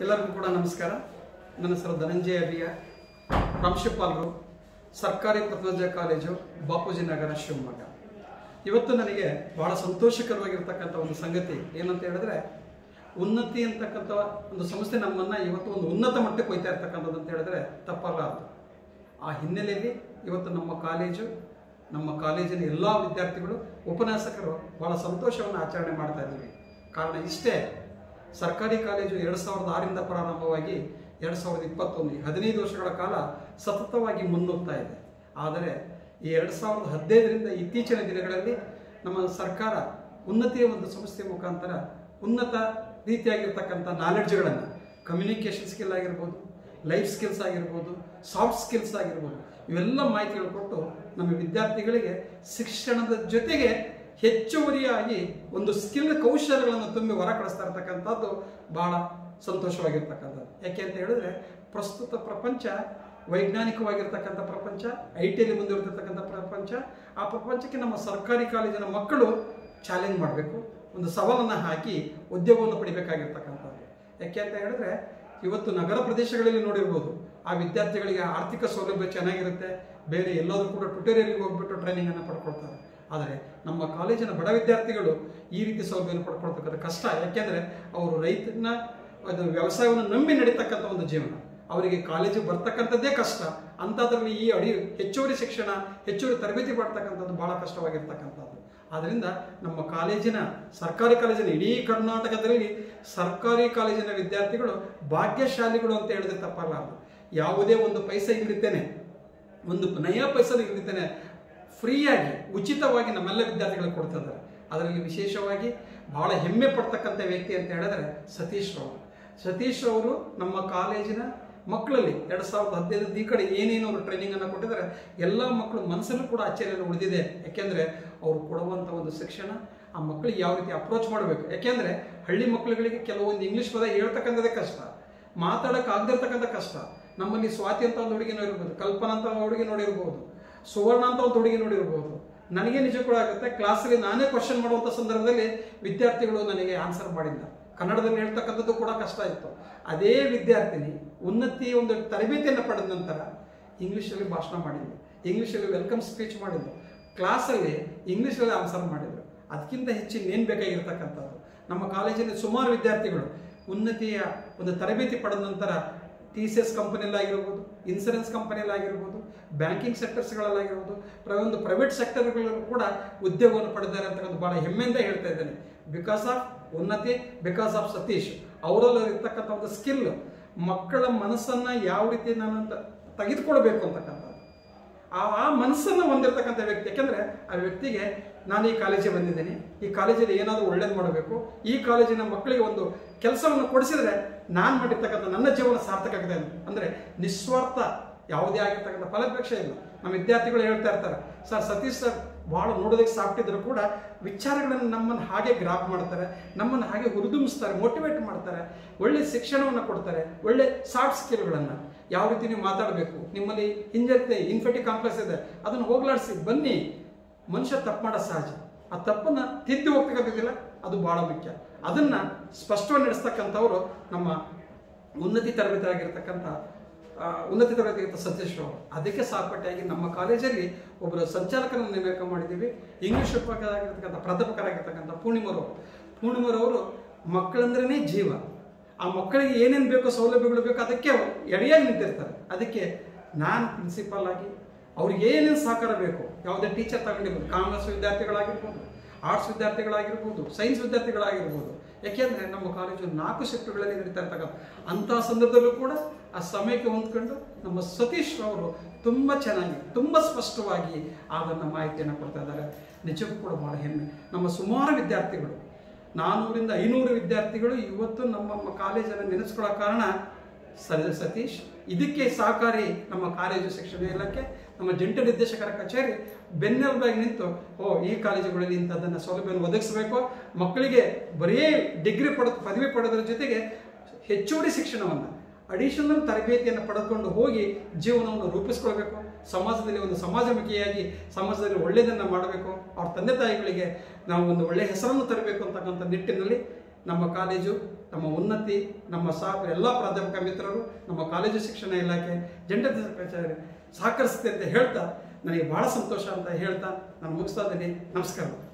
ಎಲ್ಲರಿಗೂ ಕೂಡ ನಮಸ್ಕಾರ ನನ್ನ ಹೆಸರು ಧನಂಜಯ ಅಭಿಯ ಪ್ರಾಂಶುಪಾಲರು ಸರ್ಕಾರಿ ಪ್ರಥಮ ಕಾಲೇಜು ಬಾಪೂಜಿ ನಗರ ಶಿವಮೊಗ್ಗ ಇವತ್ತು ನನಗೆ ಬಹಳ ಸಂತೋಷಕರವಾಗಿರ್ತಕ್ಕಂಥ ಒಂದು ಸಂಗತಿ ಏನಂತ ಹೇಳಿದ್ರೆ ಉನ್ನತಿ ಅಂತಕ್ಕಂಥ ಒಂದು ಸಂಸ್ಥೆ ನಮ್ಮನ್ನು ಇವತ್ತು ಒಂದು ಉನ್ನತ ಮಟ್ಟಕ್ಕೆ ಹೋಯ್ತಾ ಇರ್ತಕ್ಕಂಥದ್ದು ಅಂತ ಹೇಳಿದ್ರೆ ತಪ್ಪಲಾರದು ಆ ಹಿನ್ನೆಲೆಯಲ್ಲಿ ಇವತ್ತು ನಮ್ಮ ಕಾಲೇಜು ನಮ್ಮ ಕಾಲೇಜಿನ ಎಲ್ಲ ವಿದ್ಯಾರ್ಥಿಗಳು ಉಪನ್ಯಾಸಕರು ಬಹಳ ಸಂತೋಷವನ್ನು ಆಚರಣೆ ಮಾಡ್ತಾ ಇದ್ದೀವಿ ಕಾರಣ ಇಷ್ಟೇ ಸರ್ಕಾರಿ ಕಾಲೇಜು ಎರಡು ಸಾವಿರದ ಆರಿಂದ ಪ್ರಾರಂಭವಾಗಿ ಎರಡು ಸಾವಿರದ ಇಪ್ಪತ್ತೊಂದು ಹದಿನೈದು ವರ್ಷಗಳ ಕಾಲ ಸತತವಾಗಿ ಮುನ್ನುಗ್ತಾ ಇದೆ ಆದರೆ ಈ ಎರಡು ಸಾವಿರದ ಹದಿನೈದರಿಂದ ಇತ್ತೀಚಿನ ದಿನಗಳಲ್ಲಿ ನಮ್ಮ ಸರ್ಕಾರ ಉನ್ನತಿಯ ಒಂದು ಸಂಸ್ಥೆ ಮುಖಾಂತರ ಉನ್ನತ ರೀತಿಯಾಗಿರ್ತಕ್ಕಂಥ ನಾಲೆಡ್ಜ್ಗಳನ್ನು ಕಮ್ಯುನಿಕೇಷನ್ ಸ್ಕಿಲ್ ಆಗಿರ್ಬೋದು ಲೈಫ್ ಸ್ಕಿಲ್ಸ್ ಆಗಿರ್ಬೋದು ಸಾಫ್ಟ್ ಸ್ಕಿಲ್ಸ್ ಆಗಿರ್ಬೋದು ಇವೆಲ್ಲ ಮಾಹಿತಿಗಳು ಕೊಟ್ಟು ನಮ್ಮ ವಿದ್ಯಾರ್ಥಿಗಳಿಗೆ ಶಿಕ್ಷಣದ ಜೊತೆಗೆ ಹೆಚ್ಚುವರಿಯಾಗಿ ಒಂದು ಸ್ಕಿಲ್ ಕೌಶಲ್ಯಗಳನ್ನು ತುಂಬಿ ಹೊರ ಕಳಿಸ್ತಾ ಇರ್ತಕ್ಕಂಥದ್ದು ಬಹಳ ಸಂತೋಷವಾಗಿರ್ತಕ್ಕಂಥದ್ದು ಯಾಕೆ ಅಂತ ಹೇಳಿದ್ರೆ ಪ್ರಸ್ತುತ ಪ್ರಪಂಚ ವೈಜ್ಞಾನಿಕವಾಗಿರ್ತಕ್ಕಂಥ ಪ್ರಪಂಚ ಐ ಟಿಯಲ್ಲಿ ಮುಂದುವರೆದಿರ್ತಕ್ಕಂಥ ಪ್ರಪಂಚ ಆ ಪ್ರಪಂಚಕ್ಕೆ ನಮ್ಮ ಸರ್ಕಾರಿ ಕಾಲೇಜಿನ ಮಕ್ಕಳು ಚಾಲೆಂಜ್ ಮಾಡಬೇಕು ಒಂದು ಸವಾಲನ್ನು ಹಾಕಿ ಉದ್ಯೋಗವನ್ನು ಪಡಿಬೇಕಾಗಿರ್ತಕ್ಕಂಥದ್ದು ಯಾಕೆ ಅಂತ ಹೇಳಿದ್ರೆ ಇವತ್ತು ನಗರ ಪ್ರದೇಶಗಳಲ್ಲಿ ನೋಡಿರ್ಬೋದು ಆ ವಿದ್ಯಾರ್ಥಿಗಳಿಗೆ ಆರ್ಥಿಕ ಸೌಲಭ್ಯ ಚೆನ್ನಾಗಿರುತ್ತೆ ಬೇರೆ ಎಲ್ಲಾದರೂ ಕೂಡ ಟ್ಯುಟೋರಿಯಲ್ಗೆ ಹೋಗ್ಬಿಟ್ಟು ಟ್ರೈನಿಂಗನ್ನು ಪಡ್ಕೊಳ್ತಾರೆ ಆದರೆ ನಮ್ಮ ಕಾಲೇಜಿನ ಬಡ ವಿದ್ಯಾರ್ಥಿಗಳು ಈ ರೀತಿ ಸೌಲಭ್ಯವನ್ನು ಪಡ್ಕೊಳ್ತಕ್ಕಂಥ ಕಷ್ಟ ಯಾಕೆಂದರೆ ಅವರು ರೈತನ ಅದು ವ್ಯವಸಾಯವನ್ನು ನಂಬಿ ನಡೀತಕ್ಕಂಥ ಒಂದು ಜೀವನ ಅವರಿಗೆ ಕಾಲೇಜಿಗೆ ಬರ್ತಕ್ಕಂಥದ್ದೇ ಕಷ್ಟ ಅಂಥದ್ರಲ್ಲಿ ಈ ಅಡಿ ಹೆಚ್ಚುವರಿ ಶಿಕ್ಷಣ ಹೆಚ್ಚುವರಿ ತರಬೇತಿ ಪಡ್ತಕ್ಕಂಥದ್ದು ಬಹಳ ಕಷ್ಟವಾಗಿರ್ತಕ್ಕಂಥದ್ದು ಆದ್ದರಿಂದ ನಮ್ಮ ಕಾಲೇಜಿನ ಸರ್ಕಾರಿ ಕಾಲೇಜಿನ ಇಡೀ ಕರ್ನಾಟಕದಲ್ಲಿ ಸರ್ಕಾರಿ ಕಾಲೇಜಿನ ವಿದ್ಯಾರ್ಥಿಗಳು ಭಾಗ್ಯಶಾಲಿಗಳು ಅಂತ ಹೇಳಿದ್ರೆ ತಪ್ಪಲಾರದು ಯಾವುದೇ ಒಂದು ಪೈಸೆ ಇಲ್ಲಿದ್ದೇನೆ ಒಂದು ನಯ ಪೈಸೆ ಇಲ್ಲಿದ್ದೇನೆ ಫ್ರೀಯಾಗಿ ಉಚಿತವಾಗಿ ನಮ್ಮೆಲ್ಲ ವಿದ್ಯಾರ್ಥಿಗಳಿಗೆ ಕೊಡ್ತಾ ಇದ್ದಾರೆ ಅದರಲ್ಲಿ ವಿಶೇಷವಾಗಿ ಬಹಳ ಹೆಮ್ಮೆ ಪಡ್ತಕ್ಕಂಥ ವ್ಯಕ್ತಿ ಅಂತ ಹೇಳಿದ್ರೆ ಸತೀಶ್ ರವರು ಸತೀಶ್ ಅವರು ನಮ್ಮ ಕಾಲೇಜಿನ ಮಕ್ಕಳಲ್ಲಿ ಎರಡು ಸಾವಿರದ ಹದಿನೈದು ಈ ಕಡೆ ಏನೇನು ಅವರು ಟ್ರೈನಿಂಗ್ ಅನ್ನು ಕೊಟ್ಟಿದ್ದಾರೆ ಎಲ್ಲ ಮಕ್ಕಳು ಮನಸ್ಸಲ್ಲೂ ಕೂಡ ಅಚ್ಚರಿಯನ್ನು ಉಳಿದಿದೆ ಯಾಕೆಂದ್ರೆ ಅವರು ಕೊಡುವಂಥ ಒಂದು ಶಿಕ್ಷಣ ಆ ಮಕ್ಕಳಿಗೆ ಯಾವ ರೀತಿ ಅಪ್ರೋಚ್ ಮಾಡಬೇಕು ಯಾಕೆಂದ್ರೆ ಹಳ್ಳಿ ಮಕ್ಕಳುಗಳಿಗೆ ಕೆಲವೊಂದು ಇಂಗ್ಲಿಷ್ ಪದ ಹೇಳ್ತಕ್ಕಂಥದ್ದೇ ಕಷ್ಟ ಮಾತಾಡಕ್ಕೆ ಆಗದಿರ್ತಕ್ಕಂಥ ಕಷ್ಟ ನಮ್ಮಲ್ಲಿ ಸ್ವಾತಿ ಅಂತ ಒಂದು ಹುಡುಗಿ ನೋಡಿರ್ಬೋದು ಕಲ್ಪನಾ ಅಂತ ಒಂದು ಹುಡುಗಿ ನೋಡಿರ್ಬೋದು ಸುವರ್ಣ ಅಂತ ಒಂದು ಹುಡುಗಿ ನೋಡಿರ್ಬೋದು ನನಗೆ ನಿಜ ಕೂಡ ಆಗುತ್ತೆ ಕ್ಲಾಸಲ್ಲಿ ನಾನೇ ಕ್ವಶನ್ ಮಾಡುವಂಥ ಸಂದರ್ಭದಲ್ಲಿ ವಿದ್ಯಾರ್ಥಿಗಳು ನನಗೆ ಆನ್ಸರ್ ಮಾಡಿಲ್ಲ ಕನ್ನಡದಲ್ಲಿ ಹೇಳ್ತಕ್ಕಂಥದ್ದು ಕೂಡ ಕಷ್ಟ ಇತ್ತು ಅದೇ ವಿದ್ಯಾರ್ಥಿನಿ ಉನ್ನತಿ ಒಂದು ತರಬೇತಿಯನ್ನು ಪಡೆದ ನಂತರ ಇಂಗ್ಲೀಷಲ್ಲಿ ಭಾಷಣ ಮಾಡಿದ್ಲು ಇಂಗ್ಲೀಷಲ್ಲಿ ವೆಲ್ಕಮ್ ಸ್ಪೀಚ್ ಮಾಡಿದ್ಲು ಕ್ಲಾಸಲ್ಲಿ ಇಂಗ್ಲೀಷಲ್ಲಿ ಆನ್ಸರ್ ಮಾಡಿದ್ರು ಅದಕ್ಕಿಂತ ಹೆಚ್ಚಿನ ಏನು ಬೇಕಾಗಿರ್ತಕ್ಕಂಥದ್ದು ನಮ್ಮ ಕಾಲೇಜಿನ ಸುಮಾರು ವಿದ್ಯಾರ್ಥಿಗಳು ಉನ್ನತಿಯ ಒಂದು ತರಬೇತಿ ಪಡೆದ ನಂತರ ಟಿ ಸಿ ಎಸ್ ಕಂಪನಿಯಲ್ಲಾಗಿರ್ಬೋದು ಇನ್ಸೂರೆನ್ಸ್ ಕಂಪನಿಯಲ್ಲಾಗಿರ್ಬೋದು ಬ್ಯಾಂಕಿಂಗ್ ಸೆಕ್ಟರ್ಸ್ಗಳಲ್ಲಾಗಿರ್ಬೋದು ಪ್ರ ಒಂದು ಪ್ರೈವೇಟ್ ಸೆಕ್ಟರ್ಗಳಲ್ಲೂ ಕೂಡ ಉದ್ಯೋಗವನ್ನು ಪಡೆದಿದ್ದಾರೆ ಅಂತಕ್ಕಂಥ ಭಾಳ ಹೆಮ್ಮೆಯಿಂದ ಹೇಳ್ತಾ ಇದ್ದೇನೆ because of Unnati because of Satish ಅವರಲ್ಲಿ ಇರ್ತಕ್ಕಂಥ ಒಂದು ಸ್ಕಿಲ್ ಮಕ್ಕಳ ಮನಸ್ಸನ್ನ ಯಾವ ರೀತಿ ನಾನು ಅಂತ ತೆಗೆದುಕೊಳ್ಬೇಕು ಅಂತಕ್ಕಂಥದ್ದು ಆ ಆ ಮನಸ್ಸನ್ನು ಹೊಂದಿರತಕ್ಕಂಥ ವ್ಯಕ್ತಿ ಯಾಕೆಂದ್ರೆ ಆ ವ್ಯಕ್ತಿಗೆ ನಾನು ಈ ಕಾಲೇಜಿಗೆ ಬಂದಿದ್ದೀನಿ ಈ ಕಾಲೇಜಲ್ಲಿ ಏನಾದರೂ ಒಳ್ಳೇದು ಮಾಡಬೇಕು ಈ ಕಾಲೇಜಿನ ಮಕ್ಕಳಿಗೆ ಒಂದು ಕೆಲಸವನ್ನು ಕೊಡಿಸಿದ್ರೆ ನಾನು ಮಾಡಿರ್ತಕ್ಕಂಥ ನನ್ನ ಜೀವನ ಸಾರ್ಥಕ ಆಗಿದೆ ಅಂದ್ರೆ ನಿಸ್ವಾರ್ಥ ಯಾವುದೇ ಆಗಿರ್ತಕ್ಕಂಥ ಫಲಾಪೇಕ್ಷೆ ಇಲ್ಲ ನಮ್ಮ ವಿದ್ಯಾರ್ಥಿಗಳು ಹೇಳ್ತಾ ಇರ್ತಾರೆ ಸರ್ ಸತೀಶ್ ಸರ್ ಬಹಳ ನೋಡೋದಕ್ಕೆ ಸಾಫ್ಟ್ ಇದ್ರು ಕೂಡ ವಿಚಾರಗಳನ್ನು ನಮ್ಮನ್ನು ಹಾಗೆ ಗ್ರಾಪ್ ಮಾಡ್ತಾರೆ ನಮ್ಮನ್ನು ಹಾಗೆ ಹುರಿದುಂಬಿಸ್ತಾರೆ ಮೋಟಿವೇಟ್ ಮಾಡ್ತಾರೆ ಒಳ್ಳೆ ಶಿಕ್ಷಣವನ್ನು ಕೊಡ್ತಾರೆ ಒಳ್ಳೆ ಸಾಫ್ಟ್ ಸ್ಕಿಲ್ಗಳನ್ನು ಯಾವ ರೀತಿ ನೀವು ಮಾತಾಡಬೇಕು ನಿಮ್ಮಲ್ಲಿ ಹಿಂಜರಿತೆ ಇನ್ಫೆಟಿ ಕಾಂಪ್ಲೆಕ್ಸ್ ಇದೆ ಅದನ್ನು ಹೋಗ್ಲಾಡಿಸಿ ಬನ್ನಿ ಮನುಷ್ಯ ತಪ್ಪು ಮಾಡೋ ಸಹಜ ಆ ತಪ್ಪನ್ನ ತಿದ್ದಿ ಹೋಗ್ತಕ್ಕಂಥದ್ದಿಲ್ಲ ಅದು ಬಹಳ ಮುಖ್ಯ ಅದನ್ನ ಸ್ಪಷ್ಟವಾಗಿ ನಡೆಸ್ತಕ್ಕಂಥವ್ರು ನಮ್ಮ ಉನ್ನತಿ ತರಬೇತರಾಗಿರ್ತಕ್ಕಂಥ ಆ, ಉನ್ನತಿ ತರಬೇತಿ ಸತೀಶ್ ಅವರು ಅದಕ್ಕೆ ಸಾಕಪಟ್ಟಿಯಾಗಿ ನಮ್ಮ ಕಾಲೇಜಲ್ಲಿ ಒಬ್ಬರು ಸಂಚಾಲಕರನ್ನು ನೇಮಕ ಮಾಡಿದ್ದೀವಿ ಇಂಗ್ಲಿಷ್ ಉಪಕರಾಗಿರ್ತಕ್ಕಂಥ ಪ್ರಾಧ್ಯಾಪಕರಾಗಿರ್ತಕ್ಕಂಥ ಪೂರ್ಣಿಮರವರು ಪೂರ್ಣಿಮರವರು ಮಕ್ಕಳಂದ್ರೇ ಜೀವ ಆ ಮಕ್ಕಳಿಗೆ ಏನೇನು ಬೇಕೋ ಸೌಲಭ್ಯಗಳು ಬೇಕೋ ಅದಕ್ಕೆ ಅವ್ರು ಎಡೆಯಾಗಿ ನಿಂತಿರ್ತಾರೆ ಅದಕ್ಕೆ ನಾನು ಪ್ರಿನ್ಸಿಪಾಲ್ ಆಗಿ ಅವ್ರಿಗೆ ಏನೇನು ಸಹಕಾರ ಬೇಕು ಯಾವುದೇ ಟೀಚರ್ ತಗೊಂಡಿರ್ಬೋದು ಕಾಮರ್ಸ್ ವಿದ್ಯಾರ್ಥಿಗಳಾಗಿರ್ಬೋದು ಆರ್ಟ್ಸ್ ವಿದ್ಯಾರ್ಥಿಗಳಾಗಿರ್ಬೋದು ಸೈನ್ಸ್ ವಿದ್ಯಾರ್ಥಿಗಳಾಗಿರ್ಬೋದು ಯಾಕೆಂದ್ರೆ ನಮ್ಮ ಕಾಲೇಜು ನಾಲ್ಕು ಶಿಫ್ಟ್ಗಳಲ್ಲಿ ನಡೀತಾ ಇರ್ತಕ್ಕಂಥ ಅಂತಹ ಸಂದರ್ಭದಲ್ಲೂ ಕೂಡ ಆ ಸಮಯಕ್ಕೆ ಹೊಂದ್ಕೊಂಡು ನಮ್ಮ ಸತೀಶ್ ಅವರು ತುಂಬ ಚೆನ್ನಾಗಿ ತುಂಬ ಸ್ಪಷ್ಟವಾಗಿ ಅದನ್ನು ಮಾಹಿತಿಯನ್ನು ಕೊಡ್ತಾ ಇದ್ದಾರೆ ನಿಜಕ್ಕೂ ಕೂಡ ಬಹಳ ಹೆಮ್ಮೆ ನಮ್ಮ ಸುಮಾರು ವಿದ್ಯಾರ್ಥಿಗಳು ನಾನ್ನೂರಿಂದ ಐನೂರು ವಿದ್ಯಾರ್ಥಿಗಳು ಇವತ್ತು ನಮ್ಮ ಕಾಲೇಜನ್ನು ನೆನೆಸ್ಕೊಳ್ಳೋ ಕಾರಣ ಸರ್ ಸತೀಶ್ ಇದಕ್ಕೆ ಸಹಕಾರಿ ನಮ್ಮ ಕಾಲೇಜು ಶಿಕ್ಷಣ ಇಲಾಖೆ ನಮ್ಮ ಜಂಟಿ ನಿರ್ದೇಶಕರ ಕಚೇರಿ ಬೆನ್ನೆಲುಬಾಗಿ ನಿಂತು ಓ ಈ ಕಾಲೇಜುಗಳಲ್ಲಿ ಇಂಥದ್ದನ್ನು ಸೌಲಭ್ಯವನ್ನು ಒದಗಿಸಬೇಕು ಮಕ್ಕಳಿಗೆ ಬರೀ ಡಿಗ್ರಿ ಪಡೆದು ಪದವಿ ಪಡೆದ್ರ ಜೊತೆಗೆ ಹೆಚ್ಚುವರಿ ಶಿಕ್ಷಣವನ್ನು ಅಡಿಷನಲ್ ತರಬೇತಿಯನ್ನು ಪಡೆದುಕೊಂಡು ಹೋಗಿ ಜೀವನವನ್ನು ರೂಪಿಸ್ಕೊಳ್ಬೇಕು ಸಮಾಜದಲ್ಲಿ ಒಂದು ಸಮಾಜಮುಖಿಯಾಗಿ ಸಮಾಜದಲ್ಲಿ ಒಳ್ಳೆಯದನ್ನು ಮಾಡಬೇಕು ಅವ್ರ ತಂದೆ ತಾಯಿಗಳಿಗೆ ನಾವು ಒಂದು ಒಳ್ಳೆಯ ಹೆಸರನ್ನು ತರಬೇಕು ಅಂತಕ್ಕಂಥ ನಿಟ್ಟಿನಲ್ಲಿ ನಮ್ಮ ಕಾಲೇಜು ನಮ್ಮ ಉನ್ನತಿ ನಮ್ಮ ಸಹ ಎಲ್ಲ ಪ್ರಾಧ್ಯಾಪಕ ಮಿತ್ರರು ನಮ್ಮ ಕಾಲೇಜು ಶಿಕ್ಷಣ ಇಲಾಖೆ ಜಂಡ ಕಚೇರಿ ಸಹಕರಿಸುತ್ತೆ ಅಂತ ಹೇಳ್ತಾ ನನಗೆ ಬಹಳ ಸಂತೋಷ ಅಂತ ಹೇಳ್ತಾ ನಾನು ಮುಗಿಸ್ತಾ ಇದ್ದೀನಿ ನಮಸ್ಕಾರ